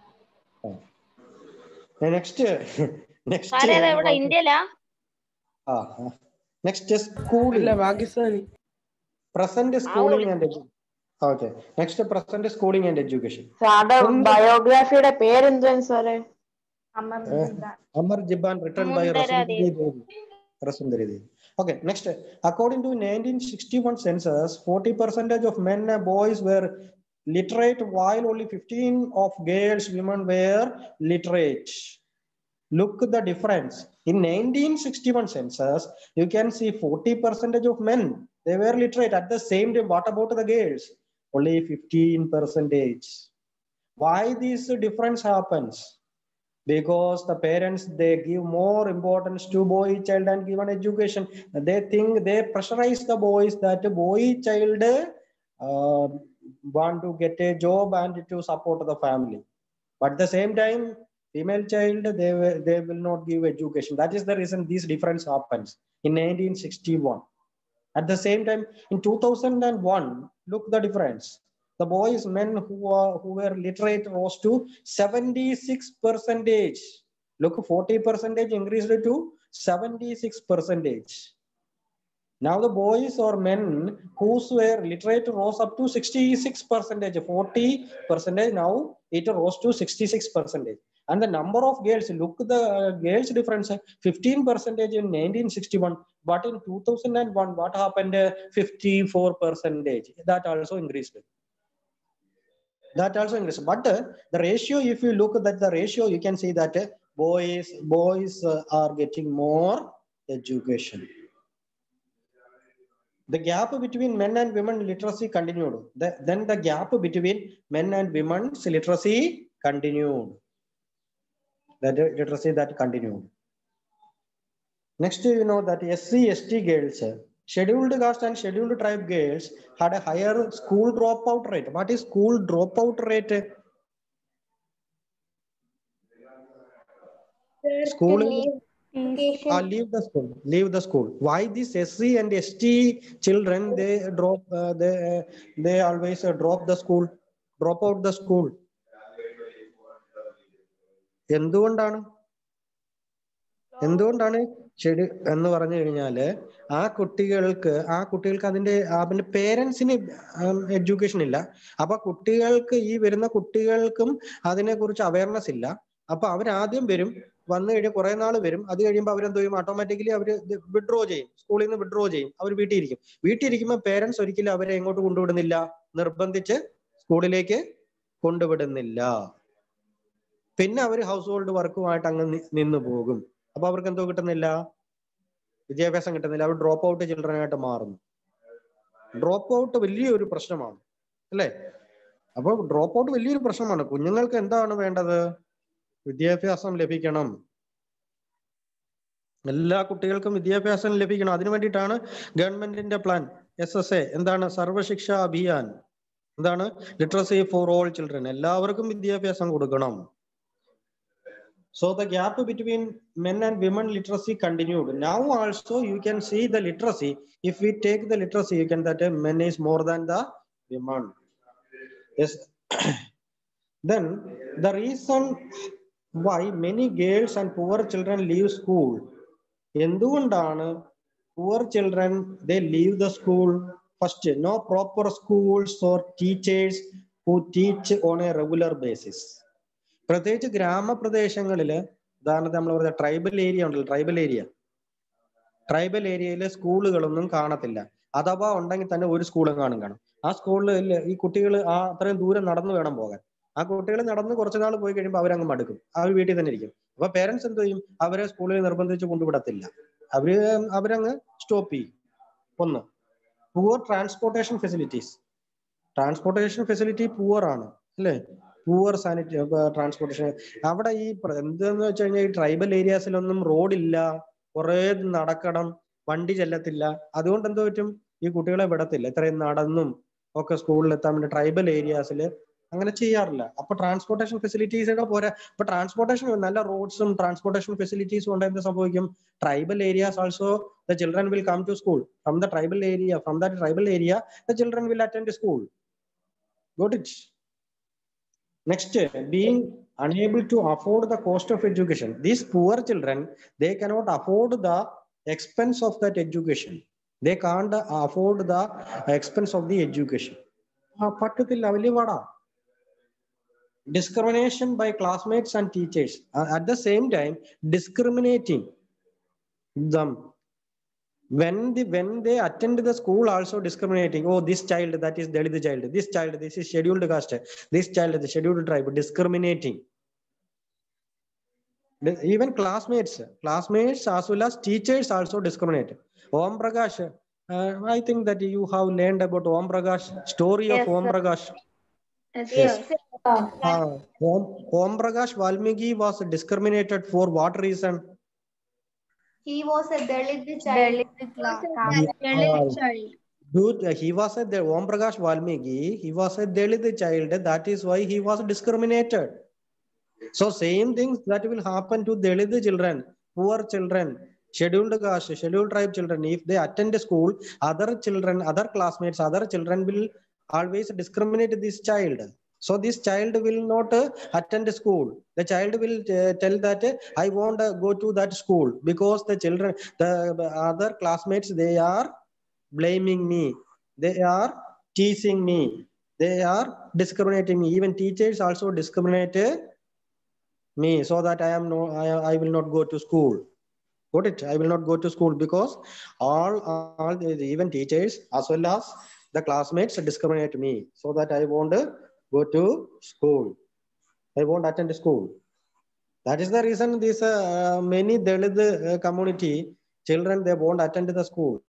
നെക്സ്റ്റ് സാറേ അത് ഇവിടെ നെക്സ്റ്റ് ഇന്ത്യയിലാ ആ നെക്സ്റ്റ് സ്കൂളിൽ ഇല്ല Pakistani present schooling and okay next present schooling and education സാറുടെ ബയോഗ്രാഫിയുടെ പേരെന്തുവാണ് സാറേ അമർ ജിബാൻ റിട്ടൺ ബൈ സുന്ദര റസുന്ദരി ദേവി റസുന്ദരി ദേവി Okay, next. According to 1961 census, 40 percentage of men and boys were literate, while only 15 of girls, women were literate. Look the difference. In 1961 census, you can see 40 percentage of men, they were literate. At the same time, what about the girls? Only 15 percentage. Why this difference happens? because the parents they give more importance to boy child and given education they think they pressurize the boys that boy child uh, want to get a job and to support the family but at the same time female child they will, they will not give education that is the reason this difference happens in 1961 at the same time in 2001 look the difference the boys men who are who were literate rose to 76 percentage look 40 percentage increased to 76 percentage now the boys or men who were literate rose up to 66 percentage 40 percentage now it rose to 66 percentage and the number of girls look the uh, girls difference 15 percentage in 1961 but in 2001 what happened 54 percentage that also increased that also increased but uh, the ratio if you look at the ratio you can see that uh, boys boys uh, are getting more education the gap between men and women literacy continued. The- then the gap between men and women's literacy continued. That literacy that continued. Next, you know that SC, ST girls, scheduled caste and scheduled tribe girls had a higher school dropout rate. What is school dropout rate? School uh, leave the school leave the school why this sc and st children they drop uh, they uh, they always uh, drop the school drop out the school എന്തുകൊണ്ടാണ് എന്തുകൊണ്ടാണ് ചെടി എന്ന് പറഞ്ഞു കഴിഞ്ഞാല് ആ കുട്ടികൾക്ക് ആ കുട്ടികൾക്ക് അതിന്റെ അവന്റെ പേരൻസിന് എഡ്യൂക്കേഷൻ ഇല്ല അപ്പൊ കുട്ടികൾക്ക് ഈ വരുന്ന കുട്ടികൾക്കും അതിനെ കുറിച്ച് അവയർനെസ് ഇല്ല അപ്പൊ അവരാദ്യം വരും വന്നു കഴിഞ്ഞ് കുറെ നാൾ വരും അത് കഴിയുമ്പോൾ അവരെന്ത് ചെയ്യും ഓട്ടോമാറ്റിക്കലി അവർ വിഡ്രോ ചെയ്യും സ്കൂളിൽ നിന്ന് വിഡ്രോ ചെയ്യും അവർ വീട്ടിൽ ഇരിക്കും വീട്ടിൽ ഇരിക്കുമ്പോൾ പേരൻസ് ഒരിക്കലും അവരെ എങ്ങോട്ട് കൊണ്ടുവിടുന്നില്ല നിർബന്ധിച്ച് സ്കൂളിലേക്ക് കൊണ്ടുവിടുന്നില്ല പിന്നെ അവർ ഹൗസ് ഹോൾഡ് വർക്കുമായിട്ട് അങ്ങ് നി- നിന്ന് പോകും അപ്പൊ അവർക്ക് എന്തോ കിട്ടുന്നില്ല വിദ്യാഭ്യാസം കിട്ടുന്നില്ല അവർ ഡ്രോപ്പ് ഔട്ട് ചിൽഡ്രൻ ആയിട്ട് മാറുന്നു ഡ്രോപ്പ് ഔട്ട് വലിയൊരു പ്രശ്നമാണ് അല്ലേ അപ്പൊ ഡ്രോപ്പ് ഔട്ട് വലിയൊരു പ്രശ്നമാണ് കുഞ്ഞുങ്ങൾക്ക് എന്താണ് വേണ്ടത് വിദ്യാഭ്യാസം ലഭിക്കണം എല്ലാ കുട്ടികൾക്കും വിദ്യാഭ്യാസം ലഭിക്കണം അതിനു വേണ്ടിയിട്ടാണ് ഗവൺമെന്റിന്റെ പ്ലാൻ എസ് എസ് എ എന്താണ് സർവശിക്ഷ അഭിയാൻ എന്താണ് ലിറ്ററസി ഫോർ ഓൾ ചിൽഡ്രൻ എല്ലാവർക്കും വിദ്യാഭ്യാസം കൊടുക്കണം so the gap between men and women literacy continued now also you can see the literacy if we take the literacy you can that men is more than the women yes then the reason why many girls and poor children leave school എന്തുകൊണ്ടാണ് poor children they leave the school first no proper schools or teachers who teach on a regular basis പ്രത്യേകിച്ച് ഗ്രാമപ്രദേശങ്ങളില് ഉദാഹരണത്തിന് നമ്മൾ പറഞ്ഞ tribal area ഉണ്ടല്ലോ tribal area tribal ഏരിയയിലെ സ്കൂളുകളൊന്നും കാണത്തില്ല അഥവാ ഉണ്ടെങ്കിൽ തന്നെ ഒരു സ്കൂളും കാണും കാണും ആ സ്കൂളിൽ ഈ കുട്ടികൾ ആ അത്രയും ദൂരം നടന്നു വേണം പോകാൻ ആ കുട്ടികൾ നടന്ന് കുറച്ച് നാൾ പോയി കഴിയുമ്പോൾ അവരങ്ങ് മടുക്കും അവർ വീട്ടിൽ തന്നെ ഇരിക്കും അപ്പൊ പേരൻസ് എന്ത് ചെയ്യും അവരെ സ്കൂളിൽ നിർബന്ധിച്ച് കൊണ്ടുവിടത്തില്ല അവര് അവരങ്ങ് സ്റ്റോപ്പ് ചെയ്യും ഒന്ന് poor transportation facilities transportation facility poor ആണ് അല്ലേ പുവർ സാനിറ്റി ട്രാൻസ്പോർട്ടേഷൻ അവിടെ ഈ പ്ര- എന്തെന്ന് വെച്ച് കഴിഞ്ഞാൽ ഈ ട്രൈബൽ ഏരിയാസിലൊന്നും റോഡില്ല കുറെ നടക്കണം വണ്ടി ചെല്ലത്തില്ല അതുകൊണ്ട് എന്തോ പറ്റും ഈ കുട്ടികളെ വിടത്തില്ല ഇത്രയും നടന്നും ഒക്കെ സ്കൂളിൽ എത്താൻ വേണ്ടി ട്രൈബൽ ഏരിയാസിൽ അങ്ങനെ ചെയ്യാറില്ല അപ്പൊ ട്രാൻസ്പോർട്ടേഷൻ ഫെസിലിറ്റീസുകൾ പോരാ ഇപ്പൊ ട്രാൻസ്പോർട്ടേഷൻ നല്ല റോഡ്സും ട്രാൻസ്പോർട്ടേഷൻ ഫെസിലിറ്റീസും ഉണ്ട് എന്ത് സംഭവിക്കും tribal areas also the children will come to school from the tribal area from the tribal area the children will attend school got it Next, being unable to afford the cost of education. These poor children, they cannot afford the expense of that education. They can't afford the expense of the education. ആ പറ്റത്തില്ല വലിയ പാടാ discrimination by classmates and teachers Uh, at the same time discriminating them when the when they attend the school also discriminating oh this child that is dalit child this child this is scheduled caste this child the scheduled tribe discriminating The- even classmates classmates as well as teachers also discriminate om prakash uh, i think that you have learned about om prakash story Yes, of om sir. prakash Yes. uh, om, om prakash valmiki was discriminated for what reason He was a Dalit child. Uh, Dude, he was a the Om Prakash Valmiki. He was a Dalit child. That is why he was discriminated. So same things that will happen to Dalit children, poor children, scheduled caste, scheduled tribe children. If they attend school, other children, other classmates, other children will always discriminate this child. So this child will not uh, attend school. The child will uh, tell that uh, I won't uh, go to that school because the children, the other classmates, they are blaming me. They are teasing me. They are discriminating me. Even teachers also discriminate uh, me so that I am no, I, I will not go to school. Got it? I will not go to school because all, all the, even teachers as well as the classmates discriminate me so that I won't uh, go to school. I won't attend school. That is the reason these uh, many Dalit uh, community children they won't attend the school.